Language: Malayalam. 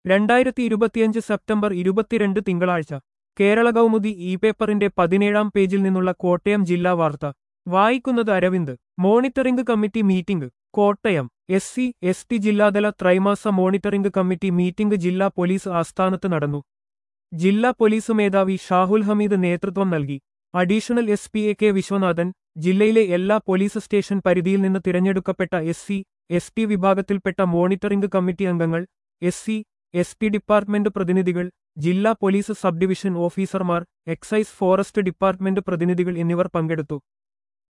രണ്ടായിരത്തി ഇരുപത്തിയഞ്ച് സെപ്റ്റംബർ ഇരുപത്തിരണ്ട് തിങ്കളാഴ്ച കേരള കൗമുദി ഇ പേപ്പറിന്റെ പതിനേഴാം പേജിൽ നിന്നുള്ള കോട്ടയം ജില്ലാ വാർത്ത വായിക്കുന്നത് Aravind monitoring committee meeting Kottayam S C S T ജില്ലാതല ത്രൈമാസ മോണിറ്ററിംഗ് കമ്മിറ്റി മീറ്റിംഗ് ജില്ലാ പോലീസ് ആസ്ഥാനത്ത് നടന്നു ജില്ലാ പോലീസ് മേധാവി ഷാഹുൽ ഹമീദ് നേതൃത്വം നൽകി additional S P A K Viswanathan ജില്ലയിലെ എല്ലാ പോലീസ് സ്റ്റേഷൻ പരിധിയിൽ നിന്ന് തിരഞ്ഞെടുക്കപ്പെട്ട എസ് സി എസ് ടി വിഭാഗത്തിൽപ്പെട്ട മോണിറ്ററിംഗ് കമ്മിറ്റി അംഗങ്ങൾ S C S T department പ്രതിനിധികൾ ജില്ലാ പോലീസ് സബ് ഡിവിഷൻ ഓഫീസർമാർ എക്സൈസ് ഫോറസ്റ്റ് ഡിപ്പാർട്ട്മെന്റ് പ്രതിനിധികൾ എന്നിവർ പങ്കെടുത്തു